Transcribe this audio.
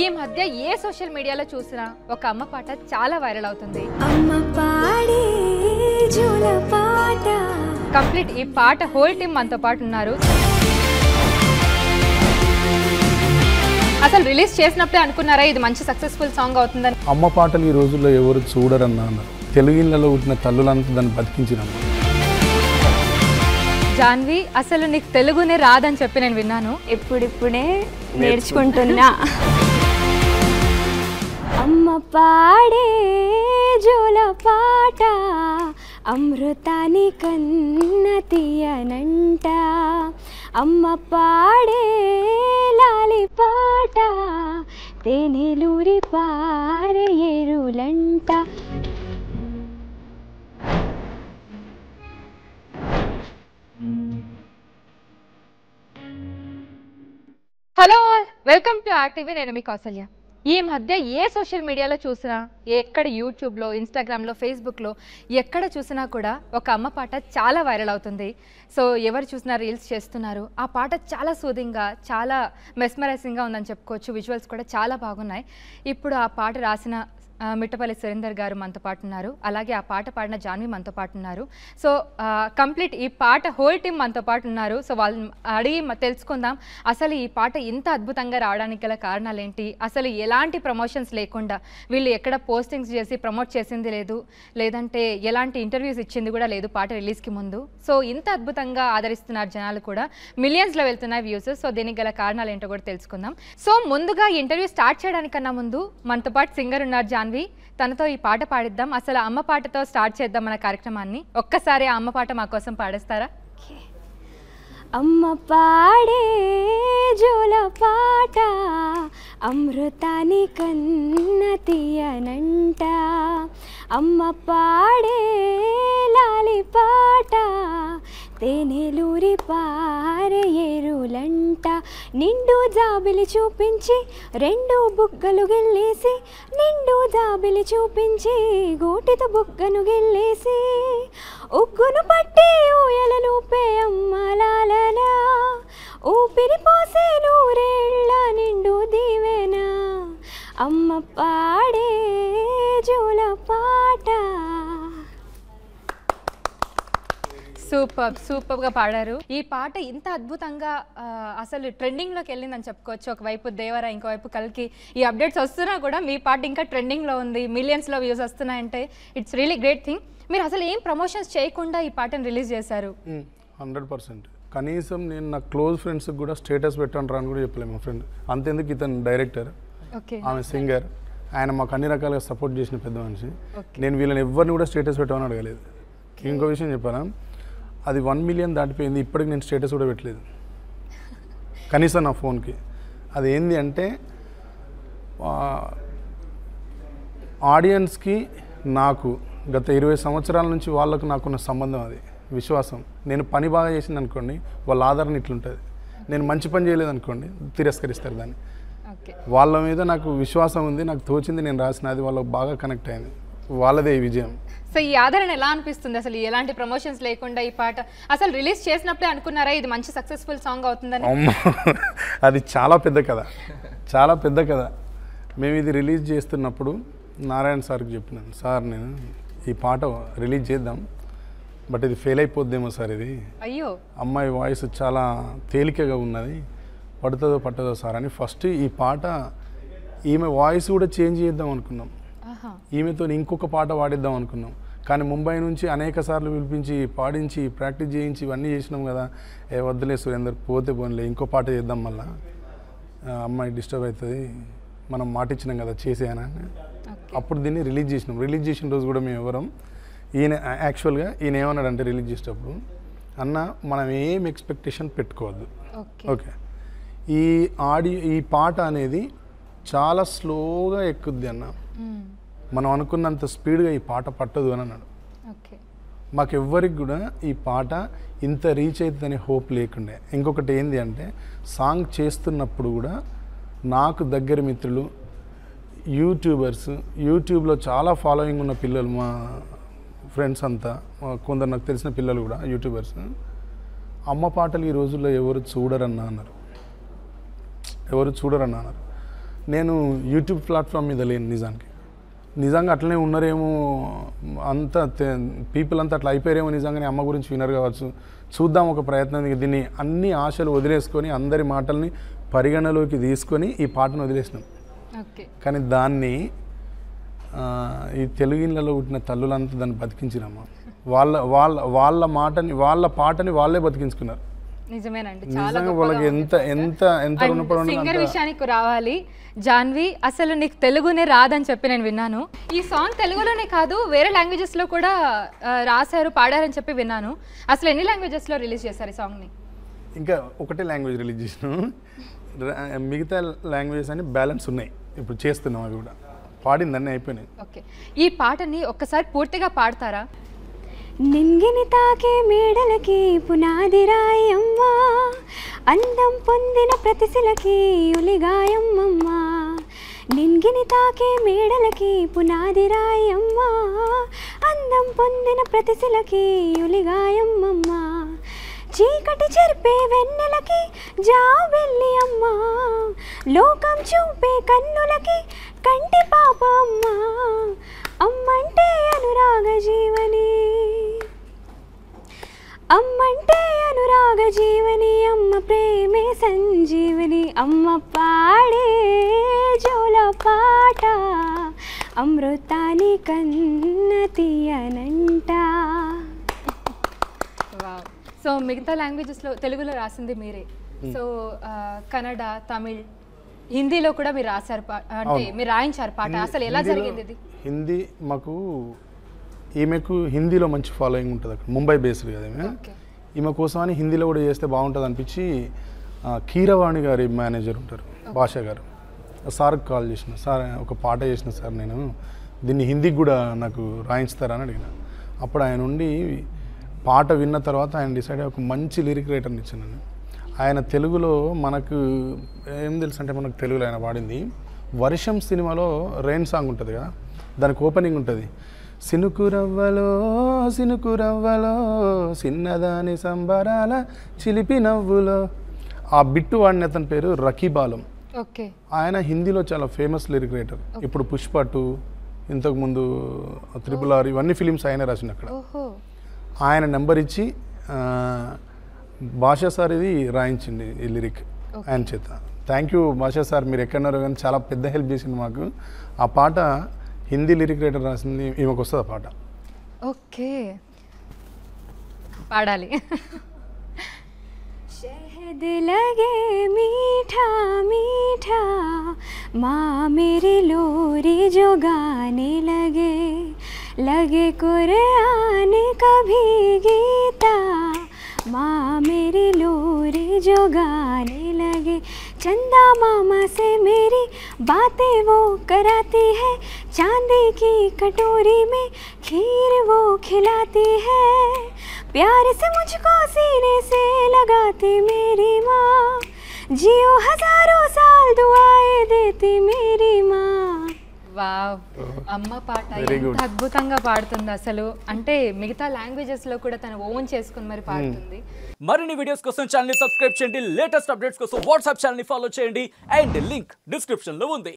ఈ మధ్య ఏ సోషల్ మీడియాలో చూసినా ఒక అమ్మ పాట చాలా వైరల్ అవుతుంది అమ్మ పాడే జోల పాట కంప్లీట్ ఈ పాట హోల్ టీమ్ మనతో పాటు ఉన్నారు అసలు రిలీజ్ చేసినప్పుడే అనుకున్నారా ఇది మంచి సక్సెస్ఫుల్ సాంగ్ అవుతుందని అమ్మ పాటలు ఈ రోజుల్లో ఎవరు చూడరన్నా అన్నారు తెలుగు ఇళ్ళలో పుట్టిన తల్లులంతా దాన్ని బతికించినమ్మ జాన్వి అసలు నీకు తెలుగునే రాదని చెప్పి నేను విన్నాను ఇప్పుడిప్పుడే నేర్చుకుంటున్నా అమ్మ పాడే జోల పాట అమృతాని కన్న తీయనంట అమ్మ పాడే లాలి పాట తేనెలూరి పారే ఎరులంట హలో వెల్కమ్ టు ఆర్టీవీ నేను మీ కౌసల్య ఈ మధ్య ఏ సోషల్ మీడియాలో చూసినా ఎక్కడ యూట్యూబ్లో ఇన్స్టాగ్రామ్లో ఫేస్బుక్లో ఎక్కడ చూసినా కూడా ఒక అమ్మ పాట చాలా వైరల్ అవుతుంది సో ఎవరు చూసినా రీల్స్ చేస్తున్నారు ఆ పాట చాలా సూదింగ్గా చాలా మెస్మరైజింగ్గా ఉందని చెప్పుకోవచ్చు విజువల్స్ కూడా చాలా బాగున్నాయి ఇప్పుడు ఆ పాట రాసిన ఆ, మిట్టపల్లి సురేందర్ గారు మనతో పాటు ఉన్నారు అలాగే ఆ పాట పాడిన జాన్వి మనతో పాటు ఉన్నారు సో ఆ, కంప్లీట్ ఈ పాట హోల్ టీమ్ మనతో పాటు ఉన్నారు సో వాళ్ళని అడిగి మ- తెలుసుకుందాం అసలు ఈ పాట ఇంత అద్భుతంగా రావడానికి గల కారణాలు ఏంటి అసలు ఎలాంటి ప్రమోషన్స్ లేకుండా వీళ్ళు ఎక్కడ పోస్టింగ్స్ చేసి ప్రమోట్ చేసింది లేదు లేదంటే ఎలాంటి ఇంటర్వ్యూస్ ఇచ్చింది కూడా లేదు పాట రిలీజ్కి ముందు సో ఇంత అద్భుతంగా ఆదరిస్తున్నారు జనాలు కూడా మిలియన్స్లో వెళ్తున్నాయి వ్యూస్ సో దీనికి గల కారణాలు ఏంటో కూడా తెలుసుకుందాం సో ముందుగా ఇంటర్వ్యూ స్టార్ట్ చేయడానికన్నా ముందు మనతో పాటు సింగర్ ఉన్నారు జాన్వి తనతో ఈ పాట పాడిద్దాం అసలు అమ్మ పాటతో స్టార్ట్ చేద్దాం మన కార్యక్రమాన్ని ఒక్కసారి ఆ అమ్మ పాట మా కోసం పాడేస్తారా అమ్మ పాడే జోల పాట అమృతాని కన్న తీయనంట అమ్మ పాడే లాలి పాట తేనెలూరి పారే ఎరులంట నిండు జాబిలి చూపించి రెండు బుగ్గలు గెల్లేసి నిండు జాబిలి చూపించి గోటితో బుగ్గను గెల్లేసి ఉగ్గును పట్టి ఊయలలుపే అమ్మలాలనా ఊపిరి పోసే నూరేళ్ళ నిండు దీవెనా అమ్మ పాడే జోల పాట సూపర్ సూపర్ గా పాడారు ఈ పాట ఇంత అద్భుతంగా ఆ, అసలు ట్రెండింగ్ లోకి వెళ్ళిందని చెప్పుకోవచ్చు ఒకవైపు దేవర ఇంకోవైపు కలికి ఈ అప్డేట్స్ వస్తున్నా కూడా మీ పాట ఇంకా ట్రెండింగ్ లో ఉంది మిలియన్స్ లో వ్యూస్ వస్తున్నాయంటే ఇట్స్ రియలీ గ్రేట్ థింగ్ మీరు అసలు ఏం ప్రమోషన్స్ చేయకుండా ఈ పాటను రిలీజ్ చేశారు హండ్రెడ్ పర్సెంట్ కనీసం నేను నా క్లోజ్ ఫ్రెండ్స్కి కూడా స్టేటస్ పెట్టండి రా అని కూడా చెప్పలేము మా ఫ్రెండ్ అంతెందుకు ఇతను డైరెక్టర్ ఓకే ఆమె సింగర్ ఆయన మాకు అన్ని రకాలుగా సపోర్ట్ చేసిన పెద్ద మనిషి నేను వీళ్ళని ఎవరిని కూడా స్టేటస్ పెట్టమని అడగలేదు ఇంకో విషయం చెప్పాను అది వన్ మిలియన్ దాటిపోయింది ఇప్పటికి నేను స్టేటస్ కూడా పెట్టలేదు కనీసం నా ఫోన్కి అది ఏంది అంటే ఆడియన్స్కి నాకు గత ఇరవై సంవత్సరాల నుంచి వాళ్ళకు నాకున్న సంబంధం అది విశ్వాసం నేను పని బాగా చేసింది అనుకోండి వాళ్ళ ఆదరణ ఇట్లుంటుంది నేను మంచి పని చేయలేదు అనుకోండి తిరస్కరిస్తారు దాన్ని ఓకే వాళ్ళ మీద నాకు విశ్వాసం ఉంది నాకు తోచింది నేను రాసిన అది వాళ్ళకి బాగా కనెక్ట్ అయింది వాళ్ళదే ఈ విజయం సో ఈ ఆదరణ ఎలా అనిపిస్తుంది అసలు ఎలాంటి ప్రమోషన్స్ లేకుండా ఈ పాట అసలు రిలీజ్ చేసినప్పుడే అనుకున్నారా ఇది మంచి సక్సెస్ఫుల్ సాంగ్ అవుతుందని అమ్మ అది చాలా పెద్ద కథ చాలా పెద్ద కథ మేము ఇది రిలీజ్ చేస్తున్నప్పుడు నారాయణ సార్కి చెప్పినాను సార్ నేను ఈ పాట రిలీజ్ చేద్దాం బట్ ఇది ఫెయిల్ అయిపోద్దేమో సార్ ఇది అయ్యో అమ్మాయి వాయిస్ చాలా తేలికగా ఉన్నది పడుతుందో పట్టదో సార్ అని ఫస్ట్ ఈ పాట ఈమె వాయిస్ కూడా చేంజ్ చేద్దాం అనుకున్నాం ఆహా ఈమెతో ఇంకొక పాట పాడిద్దాం అనుకున్నాం కానీ ముంబై నుంచి అనేక సార్లు పిలిపించి పాడించి ప్రాక్టీస్ చేయించి ఇవన్నీ చేసినాం కదా ఏ వద్దులే సురేందర్ పోతే పోన్లే ఇంకో పాట చేద్దాం మళ్ళా ఆ, అమ్మాయి డిస్టర్బ్ అవుతుంది మనం మాట ఇచ్చినాం కదా చేసేయనని అప్పుడు దీన్ని రిలీజ్ చేసినాం రిలీజ్ చేసిన రోజు కూడా మేము ఎవరం ఈయన యాక్చువల్గా ఈయన ఏమన్నాడంటే రిలీజ్ చేసేటప్పుడు అన్న మనం ఏం ఎక్స్పెక్టేషన్ పెట్టుకోవద్దు ఓకే ఓకే ఈ ఆడియో ఈ పాట అనేది చాలా స్లోగా ఎక్కుద్ది అన్న మనం అనుకున్నంత స్పీడ్గా ఈ పాట పట్టదు అని అన్నాడు ఓకే మాకెవ్వరికి కూడా ఈ పాట ఇంత రీచ్ అవుతుందనే హోప్ లేకుండే ఇంకొకటి ఏంది అంటే సాంగ్ చేస్తున్నప్పుడు కూడా నాకు దగ్గర మిత్రులు యూట్యూబర్స్ యూట్యూబ్లో చాలా ఫాలోయింగ్ ఉన్న పిల్లలు మా ఫ్రెండ్స్ అంతా మా కొందరు నాకు తెలిసిన పిల్లలు కూడా యూట్యూబర్స్ అమ్మ పాటలు ఈ రోజుల్లో ఎవరు చూడరన్నా అన్నారు ఎవరు చూడరన్నా అన్నారు నేను యూట్యూబ్ ప్లాట్ఫామ్ మీద లేను నిజానికి నిజంగా అట్లనే ఉన్నారేమో అంత పీపుల్ అంతా అట్లా అయిపోయారేమో నిజంగానే అమ్మ గురించి వినరు కావచ్చు చూద్దాం ఒక ప్రయత్నం దీన్ని అన్ని ఆశలు వదిలేసుకొని అందరి మాటల్ని పరిగణలోకి తీసుకొని ఈ పాటను వదిలేసినాం ఓకే కానీ దాన్ని ఆ, ఈ తెలుగు ఇళ్ళలో పుట్టిన తల్లులంతా దాన్ని బతికించిరమ్మ వాళ్ళ వాళ్ళ వాళ్ళ మాటని వాళ్ళ పాటని వాళ్ళే బతికించుకున్నారు నిజమేనండి చాలా నిజంగా గొప్పగా వాళ్ళకి ఉంది ఎంత ఎంత ఎంత రుణపడి సింగర్ ఉన్నదంటే విషయానికి రావాలి జాన్వి అసలు నీకు తెలుగునే రాదని చెప్పి నేను విన్నాను ఈ సాంగ్ తెలుగులోనే కాదు వేరే లాంగ్వేజెస్ లో కూడా ఆ, రాశారు పాడారని చెప్పి విన్నాను అసలు ఎన్ని లాంగ్వేజెస్ లో రిలీజ్ చేశారు ఈ సాంగ్ ని ఇంకా ఒకటే లాంగ్వేజ్ రిలీజ్ చేసినాం ర- మిగతా లాంగ్వేజెస్ అని బ్యాలెన్స్ ఉన్నాయి ఇప్పుడు చేస్తున్నాం అవి కూడా పాడిందన్నీ అయిపోయినాయి ఓకే ఈ పాటని ఒక్కసారి పూర్తిగా పాడతారా నింగిని తాకే మేడలకి పునాది రాయమ్మా అందం పొందిన ప్రతిశిలకి ఉలిగాయమ్మమ్మా నింగిని తాకే మేడలకి పునాది రాయమ్మా అందం పొందిన ప్రతిశిలకి ఉలిగాయమ్మమ్మా చీకటి చెరిపే వెన్నెలకి జావెల్లి అమ్మా లోకం చూపే కన్నులకి కంటి పాప అమ్మా అమ్మంటే అనురాగ జీవని అమ్మంటే అనురాగ జీవని అమ్మ ప్రేమే సంజీవని అమ్మ పాడే జోల పాట అమృతాని కన్న తీయనంట సో మిగతా లాంగ్వేజెస్ లో తెలుగులో రాసింది మీరే సో ఆ, కన్నడ తమిళ్ హిందీలో కూడా మీరు రాశారు పా- అంటే అవును. మీరు రాయించారు పాట అసలు ఎలా హిందీలో- జరిగింది ఇది హిందీ మాకు ఈమెకు హిందీలో మంచి ఫాలోయింగ్ ఉంటుంది అక్కడ ముంబై బేస్డ్ కదా ఈమె ఓకే ఈమె కోసమని హిందీలో కూడా చేస్తే బాగుంటుంది అనిపించి ఆ, కీరవాణి గారి మేనేజర్ ఉంటారు భాష గారు సార్కి కాల్ చేసిన సార్ ఒక పాట చేసిన సార్ నేను దీన్ని హిందీకి కూడా నాకు రాయించుతారా అని అడిగిన అప్పుడు ఆయన ఉండి పాట విన్న తర్వాత ఆయన డిసైడ్ అయ్యి ఒక మంచి లిరిక్ రైటర్ని ఇచ్చాను ఆయన తెలుగులో మనకు ఏం తెలుసు అంటే మనకు తెలుగులో ఆయన పాడింది వర్షం సినిమాలో రెయిన్ సాంగ్ ఉంటుంది కదా దానికి ఓపెనింగ్ ఉంటుంది సినుకు రవ్వలో సినుకు రవ్వలో చిన్నదాని సంబరాల చిలిపి నవ్వులో ఆ బిట్టు వాడిన అతని పేరు రకీబాలం ఓకే ఆయన హిందీలో చాలా ఫేమస్ లిరిక్ రైటర్ ఇప్పుడు పుష్ప టూ ఇంతకుముందు త్రిపుల్ ఆర్ ఇవన్నీ ఫిలిమ్స్ ఆయన రాసిన అక్కడ ఓహో ఆయన నెంబర్ ఇచ్చి ఆ, భాషా సార్ ఇది రాయించింది ఈ లిరిక్ ఆయన చేత థ్యాంక్ యూ భాషా సార్ మీరు ఎక్కడున్నారో కానీ చాలా పెద్ద హెల్ప్ చేసింది మాకు ఆ పాట హిందీ లిరిక్ రైటర్ రాసింది ఈమెకు వస్తుంది ఆ పాట ఓకే పాడాలి शहद लगे मीठा मीठा माँ मेरी लोरी जो गाने लगे लगे कुरान कभी गीता माँ मेरी लोरी जो गाने लगे चंदा मामा से मेरी बातें वो कराती है चांदी की कटोरी में खीर वो खिलाती है प्यार से मुझको सीने से लगाती मेरी माँ जियो हजारों साल दुआएं देती मेरी माँ వావ్ అమ్మ పాట Very ఎంత good. అద్భుతంగా పాడుతుంది అసలు అంటే మిగతా లాంగ్వేజెస్ లో కూడా తను ఓన్ చేసుకుని మరి పాడుతుంది మరిన్ని వీడియోస్ కోసం ఛానల్ సబ్స్క్రైబ్ చేయండి లేటెస్ట్ అప్డేట్స్ కోసం వాట్సాప్ ఛానల్ ఫాలో చేయండి అండ్ లింక్ డిస్క్రిప్షన్ లో ఉంది